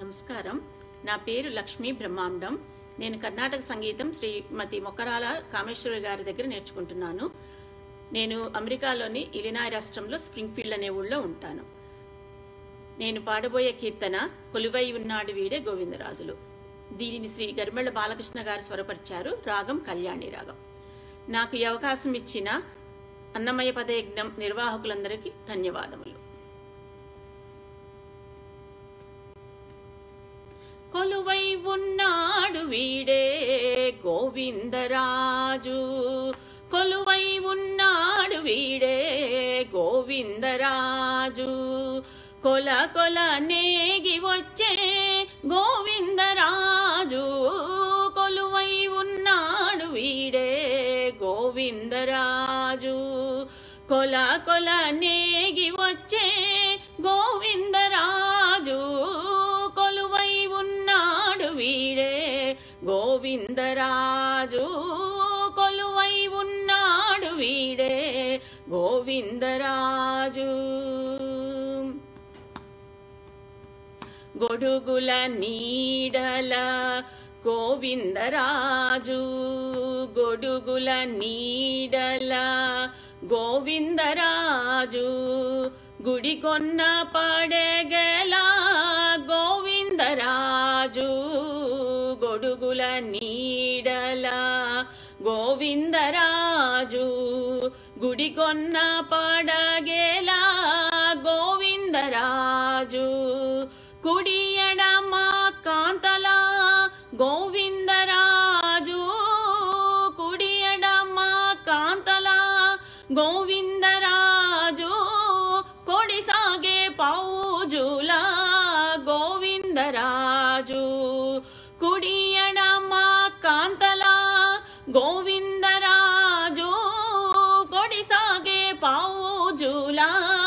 నమస్కారం నా పేరు లక్ష్మీ బ్రహ్మాండం నేను కర్ణాటక సంగీతం శ్రీమతి మొక్కరాల కామేశ్వరి గారి దగ్గర నేర్చుకుంటున్నాను నేను అమెరికాలోని ఇలినాయ్ రాష్ట్రంలో స్ప్రింగ్ఫీల్డ్ అనే ఊళ్ళో ఉంటాను నేను పాడబోయే కీర్తన కొలువై ఉన్నాడు వీడే గోవిందరాజులు దీనిని శ్రీ గరిమెళ్ల బాలకృష్ణ గారు స్వరపరిచారు రాగం కళ్యాణి రాగం నాకు ఈ అవకాశం ఇచ్చిన అన్నమయ్య పదయజ్ఞం నిర్వాహకులందరికీ ధన్యవాదములు కొలువై ఉన్నాడు వీడే గోవిందరాజు కొలువై ఉన్నాడు వీడే గోవిందరాజు కొల కొల నేగి వచ్చే గోవిందరాజు కొలువై ఉన్నాడు వీడే గోవిందరాజు కొల కొల నేగి వచ్చే గోవిందరాజు కొలువై ఉన్నాడు వీడే గోవిందరాజు కొలువై ఉన్నాడు వీడే గోవిందరాజు గొడుగుల నీడల గోవిందరాజు గొడుగుల నీడల గోవిందరాజు గుడి కొన్న పడగల గోవిందరాజు గొడుగుల నీడల గోవిందరాజు గుడి కొన్న పడగేల గోవిందరాజు కుడియడ మా కాంతల గోవిందరాజు కుడియడ మా కాంతల గోవిందరాజు కొడి సాగే పౌజుల గోవిందరాజు కుడియడ మా కాంతల గోవిందరాజు కొడి సాగే పౌజుల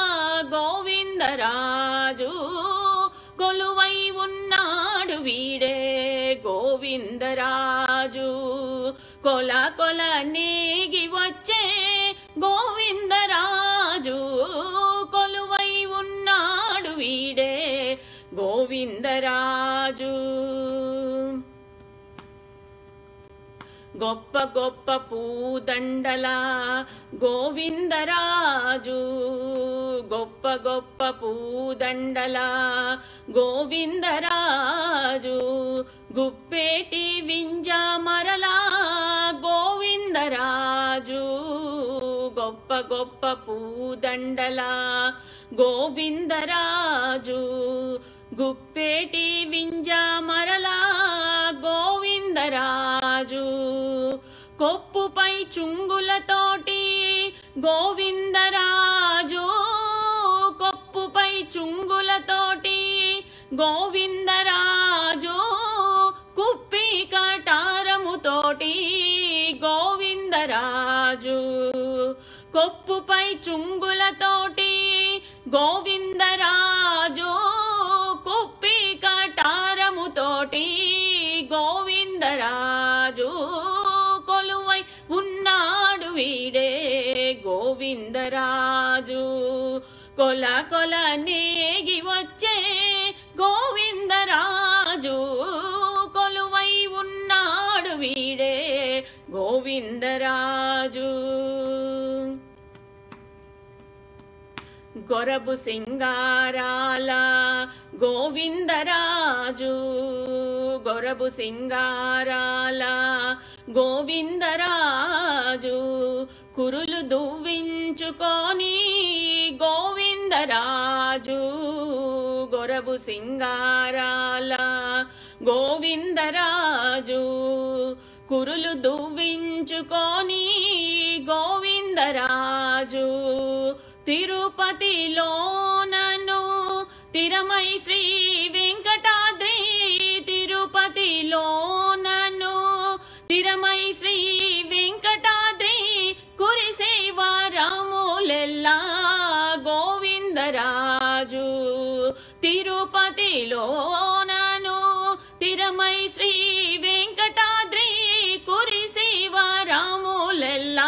గోవిందరాజు కొలువై ఉన్నాడు వీడే గోవిందరాజు కొల కొల నేగి వచ్చే గోవిందరాజు కొలువై ఉన్నాడు వీడే గోవిందరాజు గొప్ప గొప్ప పూదండల గోవిందరాజు గొప్ప గొప్ప పూదండల గోవిందరాజు గుప్పేటి వింజ మరలా గోవిందరాజు గొప్ప గొప్ప పూదండల గోవిందరాజు గుప్పేటి వింజ మరలా గోవిందరాజు కొప్పుపై చుంగులతోటి గోవిందరాజు కొప్పుపై చుంగులతోటి గోవిందరాజు కుప్పి కటారముతోటి గోవిందరాజు కొప్పుపై చుంగులతోటి గోవిందరాజు కుప్పి కటారముతోటి గోవిందరాజు కొలువై ఉన్నాడు వీడే గోవిందరాజు కొల కొల నేగి వచ్చే గోవిందరాజు కొలువై ఉన్నాడు వీడే గోవిందరాజు గొరబు సింగారాల గోవిందరాజు గొరబు సింగారాల గోవిందరాజు కురులు దువ్వించుకొని గోవిందరాజు గొరబు సింగారాల గోవిందరాజు కురులు దువ్వించుకొని గోవిందరాజు తిరుపతిలోనను తిరమై శ్రీ వెంకటాద్రి తిరుపతిలోనను తిరమై శ్రీ వెంకటాద్రి కురిసేవారాములెల్లా గోవిందరాజు తిరుపతిలోనను తిరమై శ్రీ వెంకటాద్రి కురిసేవారాములెల్లా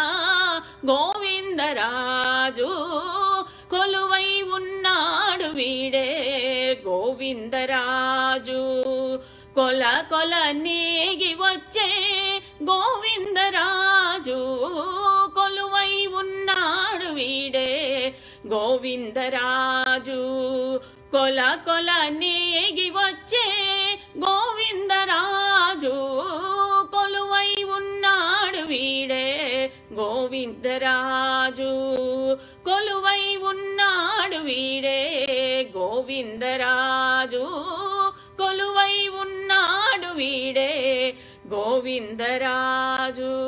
గోవిందరాజు కొలువై ఉన్నాడు వీడే గోవింద గోవిందరాజు కొల కొల నేగి వచ్చే గోవిందరాజు కొలువై ఉన్నాడు వీడే గోవిందరాజు కొల కొల నేగి వచ్చే గోవిందరాజు కొలువై ఉన్నాడు వీడే గోవిందరాజు కొలువై ఉన్నాడు వీడే గోవిందరాజు కొలువై ఉన్నాడు వీడే గోవిందరాజు